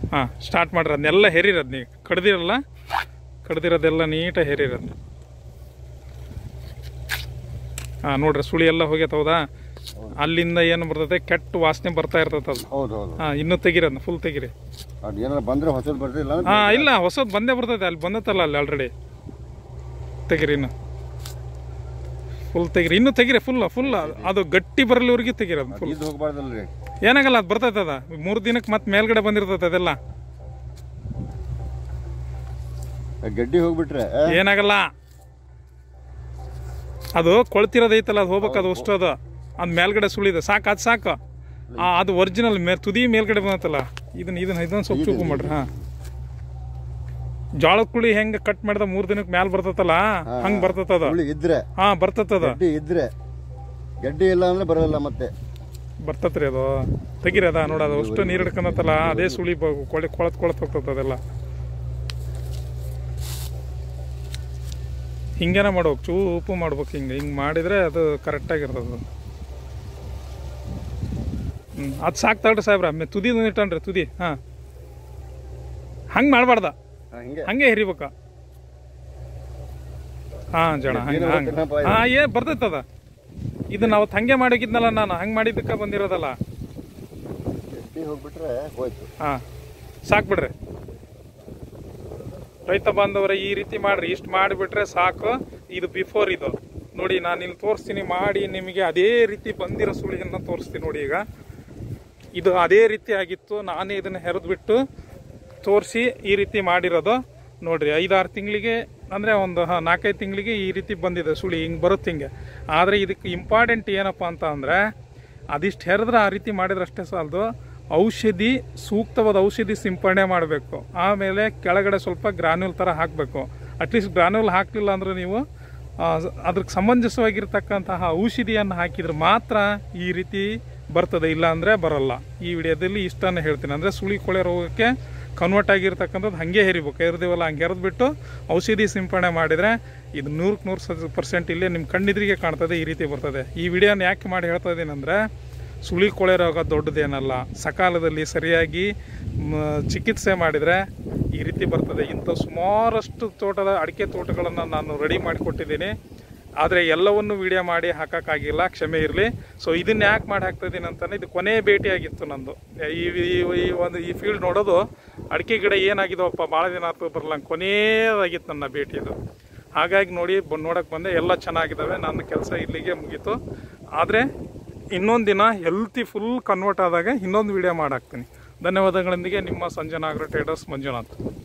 ಹಾಂ ಸ್ಟಾರ್ಟ್ ಮಾಡ್ರಿ ಅದನ್ನೆಲ್ಲ ಹೆರಿರೋದು ನೀವು ಕಡ್ದಿರಲ್ಲ ಕಡ್ದಿರೋದೆಲ್ಲ ನೀಟಾಗಿ ಹೆರಿರೋದು ಹಾಂ ನೋಡ್ರಿ ಸುಳಿ ಎಲ್ಲ ಹೋಗ್ಯತ ಹೌದಾ ಅಲ್ಲಿಂದ ಏನು ಬರ್ತದೆ ಕೆಟ್ಟ ವಾಸನೆ ಬರ್ತಾ ಇರ್ತದೆ ಅದು ಹೌದು ಹೌದು ಹಾಂ ಇನ್ನೂ ತೆಗಿರೋದು ಫುಲ್ ತೆಗಿರಿ ಅದು ಏನಾರ ಬಂದ್ರೆ ಹೊಸದು ಬರ್ತಿಲ್ಲ ಹಾ ಇಲ್ಲ ಹೊಸದ್ ಬಂದೇ ಬರ್ತೈತೆ ಅಲ್ಲಿ ಬಂದತ್ತಲ್ಲ ಅಲ್ಲಿ ಆಲ್ರೆಡಿ ತೆಗಿರಿ ಇನ್ನು ಫುಲ್ ತೆಗಿರಿ ಇನ್ನು ತೆಗಿರಿ ಫುಲ್ ಫುಲ್ ಅದು ಗಟ್ಟಿ ಬರಲಿವರೆಗೆ ತೆಗಿರೋದು ಫುಲ್ ಇದು ಹೋಗ್ಬಾರ್ದಲ್ರಿ ಏನಾಗಲ್ಲ ಅದು ಬರ್ತೈತೆ ಅದ ಮೂರು ದಿನಕ್ಕೆ ಮತ್ತೆ ಮೇಲ್ಗಡೆ ಬಂದಿರ್ತೈತೆ ಅದೆಲ್ಲ ಗಡ್ಡಿ ಹೋಗ್ಬಿಟ್ರೆ ಏನಾಗಲ್ಲ ಅದು ಕೊಳ್ತಿರೋದೈತಲ್ಲ ಅದು ಹೋಗ್ಬೇಕು ಅದು ಅಷ್ಟು ಅದು ಅದು ಮೇಲ್ಗಡೆ ಸುಳಿದೆ ಸಾಕು ಅದು ಸಾಕು ಆ, ಅದು ಒರಿಜಿನಲ್ ಮೇ ತುದಿ ಮೇಲ್ಗಡೆ ಬಂದತ್ತಲ್ಲ ಇದನ್ನ ಇದನ್ನ ಇದನ್ನ ಸ್ವಲ್ಪ ಚೂಪು ಮಾಡ್ರಿ ಹಾಂ ಜೋಳದ ಕುಳಿ ಹೆಂಗೆ ಕಟ್ ಮಾಡಿದ ಮೂರು ದಿನಕ್ಕೆ ಮ್ಯಾಲ ಬರ್ತೈತಲ್ಲ ಹಂಗೆ ಬರ್ತೈತದ ಹುಳಿ ಇದ್ರೆ ಹಾಂ ಬರ್ತೈತದ ಗಡ್ಡಿ ಇದ್ರೆ ಗಡ್ಡಿ ಇಲ್ಲ ಅಂದ್ರೆ ಬರೋಲ್ಲ ಮತ್ತೆ ಬರ್ತತ್ರಿ ಅದು ತೆಗಿರಿ ಅದ ನೋಡ ಅದು ಅಷ್ಟು ನೀರು ಹಿಡ್ಕೊಂಡತ್ತಲ್ಲ ಅದೇ ಸುಳಿ ಬ- ಕೊಳೆ ಕೊಳತ್ ಕೊಳತ್ ಹೋಗ್ತದ ಅದೆಲ್ಲ ಹಿಂಗೇನ ಮಾಡ್ಬೇಕು ಚೂಪು ಮಾಡ್ಬೇಕು ಹಿಂಗೆ ಹಿಂಗೆ ಮಾಡಿದ್ರೆ ಅದು ಕರೆಕ್ಟಾಗಿರ್ತದೆ ಹ್ಞೂ ಅದು ಸಾಕು ತಗೊಳ್ರಿ ಸಾಹೇಬ್ರ ಮೆ ತುದಿ ಇಟ್ಟನ್ರಿ ತುದಿ ಹಾಂ ಹಂಗೆ ಮಾಡಬಾರ್ದ ಹಾ, ಹಿಂಗೆ ಹಂಗೆ ಹೆರಿಬೇಕ ಹಾಂ ಜಣ ಹಂಗೆ ಏನೋ ಹಂಗೆ ಗೊತ್ತಿಲ್ಲಪ್ಪ ಇದು. ಹಾಂ ಏ ಬರ್ತೈತದ ಇದನ್ನ ಅವತ್ತು ಹಂಗೆ ಮಾಡಿಗಿದ್ನಲ್ಲ ನಾನು ಹಂಗೆ ಮಾಡಿದ್ದಕ್ಕೆ ಬಂದಿರೋದಲ್ಲ ಗಡ್ಡಿ ಹೋಗ್ಬಿಟ್ರೆ ಹೋಯ್ತು ಹಾಂ ಸಾಕು ಬಿಡ್ರಿ ರೈತ ಬಾಂಧವರ ಈ ರೀತಿ ಮಾಡ್ರಿ ಇಷ್ಟು ಮಾಡಿಬಿಟ್ರೆ ಸಾಕು ಇದು ಬಿಫೋರ್ ಇದು ನೋಡಿ ನಾನು ಇಲ್ಲಿ ತೋರಿಸ್ತೀನಿ ಮಾಡಿ ನಿಮಗೆ ಅದೇ ರೀತಿ ಬಂದಿರೋ ಸುಳಿಯನ್ನು ತೋರಿಸ್ತೀನಿ ನೋಡಿ ಈಗ ಇದು ಅದೇ ರೀತಿ ಆಗಿತ್ತು ನಾನೇ ಇದನ್ನು ಹೆರೆದ್ಬಿಟ್ಟು ತೋರಿಸಿ ಈ ರೀತಿ ಮಾಡಿರೋದು ನೋಡ್ರಿ ಐದಾರು ತಿಂಗಳಿಗೆ ಅಂದರೆ ಒಂದು ಹ, ನಾಲ್ಕೈದು ತಿಂಗಳಿಗೆ ಈ ರೀತಿ ಬಂದಿದೆ ಸುಳಿ ಹಿಂಗೆ ಬರುತ್ತೆ ಹಿಂಗೆ ಆದರೆ ಇದಕ್ಕೆ ಇಂಪಾರ್ಟೆಂಟ್ ಏನಪ್ಪ ಅಂತ ಅಂದರೆ ಅದಿಷ್ಟು ಹೆರೆದ್ರೆ ಆ ರೀತಿ ಮಾಡಿದ್ರೆ ಅಷ್ಟೇ ಸಾಲದು ಔಷಧಿ ಸೂಕ್ತವಾದ ಔಷಧಿ ಸಿಂಪಡಣೆ ಮಾಡಬೇಕು ಆಮೇಲೆ ಕೆಳಗಡೆ ಸ್ವಲ್ಪ ಗ್ರಾನ್ಯೂಲ್ ಥರ ಹಾಕಬೇಕು ಅಟ್ಲೀಸ್ಟ್ ಗ್ರಾನ್ಯೂಲ್ ಹಾಕಲಿಲ್ಲ ಅಂದರೆ ನೀವು ಆ, ಅದಕ್ಕೆ ಸಮಂಜಸವಾಗಿರ್ತಕ್ಕಂತಹ ಔಷಧಿಯನ್ನು ಹಾಕಿದ್ರೆ ಮಾತ್ರ ಈ ರೀತಿ ಬರ್ತದೆ ಇಲ್ಲ ಅಂದರೆ ಬರಲ್ಲ ಈ ವಿಡಿಯೋದಲ್ಲಿ ಇಷ್ಟನ್ನು ಹೇಳ್ತೀನಿ ಅಂದರೆ ಸುಳಿ ಕೊಳೆ ರೋಗಕ್ಕೆ ಕನ್ವರ್ಟ್ ಆಗಿರ್ತಕ್ಕಂಥದ್ದು ಹಾಗೆ ಹೆರಿಬೇಕು ಹೆರಿದೀವಲ್ಲ ಹಂಗೆ ಹೆರೆದ್ಬಿಟ್ಟು ಔಷಧಿ ಸಿಂಪಡಣೆ ಮಾಡಿದರೆ ಇದು ನೂರಕ್ಕೆ ನೂರು ಪರ್ಸೆಂಟ್ ಇಲ್ಲೇ ನಿಮ್ಮ ಕಣ್ಣೆದುರಿಗೆ ಕಾಣ್ತದೆ ಈ ರೀತಿ ಬರ್ತದೆ ಈ ವಿಡಿಯೋನ ಯಾಕೆ ಮಾಡಿ ಹೇಳ್ತಾ ಇದ್ದೀನಂದರೆ ಸುಳಿ ಕೊಳೆ ರೋಗ ದೊಡ್ಡದೇನಲ್ಲ ಸಕಾಲದಲ್ಲಿ ಸರಿಯಾಗಿ ಮ, ಚಿಕಿತ್ಸೆ ಮಾಡಿದರೆ ಈ ರೀತಿ ಬರ್ತದೆ ಇಂಥ ಸುಮಾರಷ್ಟು ತೋಟದ ಅಡಿಕೆ ತೋಟಗಳನ್ನು ನಾನು ರೆಡಿ ಮಾಡಿಕೊಟ್ಟಿದ್ದೀನಿ ಆದರೆ ಎಲ್ಲವನ್ನು ವಿಡಿಯೋ ಮಾಡಿ ಹಾಕೋಕ್ಕಾಗಿಲ್ಲ ಕ್ಷಮೆ ಇರಲಿ ಸೊ ಇದನ್ನ ಯಾಕೆ ಮಾಡಿ ಹಾಕ್ತಾ ಇದ್ದೀನಿ ಅಂತಂದ್ರೆ ಇದು ಕೊನೆ ಭೇಟಿಯಾಗಿತ್ತು ನಂದು ಈ ಈ- ಈ ಒಂದು ಈ ಫೀಲ್ಡ್ ನೋಡೋದು ಅಡಿಕೆ ಗಿಡ ಏನಾಗಿದವಪ್ಪ ಭಾಳ ದಿನ ಆಯ್ತು ಬರಲ್ಲ ಕೊನೆಯದಾಗಿತ್ತು ನನ್ನ ಭೇಟಿ ಇದು ಹಾಗಾಗಿ ನೋಡಿ ಬಂದು ನೋಡಕ್ಕೆ ಬಂದೆ ಎಲ್ಲ ಚೆನ್ನಾಗಿದ್ದಾವೆ ನನ್ನ ಕೆಲಸ ಇಲ್ಲಿಗೆ ಮುಗೀತು ಆದರೆ ಇನ್ನೊಂದು ದಿನ ಹೆಲ್ತಿ ಫುಲ್ ಕನ್ವರ್ಟ್ ಆದಾಗ ಇನ್ನೊಂದು ವಿಡಿಯೋ ಮಾಡಾಕ್ತೀನಿ ಧನ್ಯವಾದಗಳೊಂದಿಗೆ ನಿಮ್ಮ ಸಂಜನಾ ಆಗ್ರೋ ಟ್ರೇಡರ್ಸ್ ಮಂಜುನಾಥ್